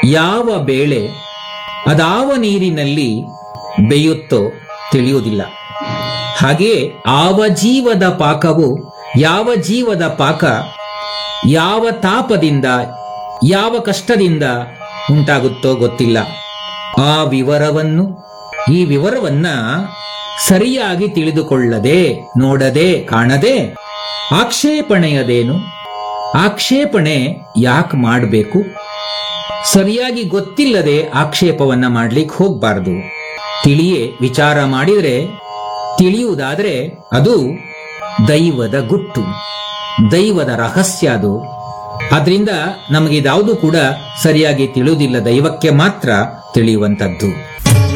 ಯಾವ ಬೇಳೆ ಅದಾವ ನೀರಿನಲ್ಲಿ ಬೇಯುತ್ತೋ ತಿಳಿಯುವುದಿಲ್ಲ ಹಾಗೆಯೇ ಆವ ಜೀವದ ಪಾಕವು ಯಾವ ಜೀವದ ಪಾಕ ಯಾವ ತಾಪದಿಂದ ಯಾವ ಕಷ್ಟದಿಂದ ಉಂಟಾಗುತ್ತೋ ಗೊತ್ತಿಲ್ಲ ಆ ವಿವರವನ್ನು ಈ ವಿವರವನ್ನ ಸರಿಯಾಗಿ ತಿಳಿದುಕೊಳ್ಳದೆ ನೋಡದೆ ಕಾಣದೆ ಆಕ್ಷೇಪಣೆಯದೇನು ಆಕ್ಷೇಪಣೆ ಯಾಕೆ ಮಾಡಬೇಕು ಸರಿಯಾಗಿ ಗೊತ್ತಿಲ್ಲದೆ ಆಕ್ಷೇಪವನ್ನ ಮಾಡ್ಲಿಕ್ಕೆ ಹೋಗ್ಬಾರ್ದು ತಿಳಿಯೇ ವಿಚಾರ ಮಾಡಿದ್ರೆ ತಿಳಿಯುವುದಾದ್ರೆ ಅದು ದೈವದ ಗುಟ್ಟು ದೈವದ ರಹಸ್ಯ ಅದು ಆದ್ರಿಂದ ನಮಗೆ ಇದಾವುದು ಕೂಡ ಸರಿಯಾಗಿ ತಿಳಿಯುವುದಿಲ್ಲ ದೈವಕ್ಕೆ ಮಾತ್ರ ತಿಳಿಯುವಂತದ್ದು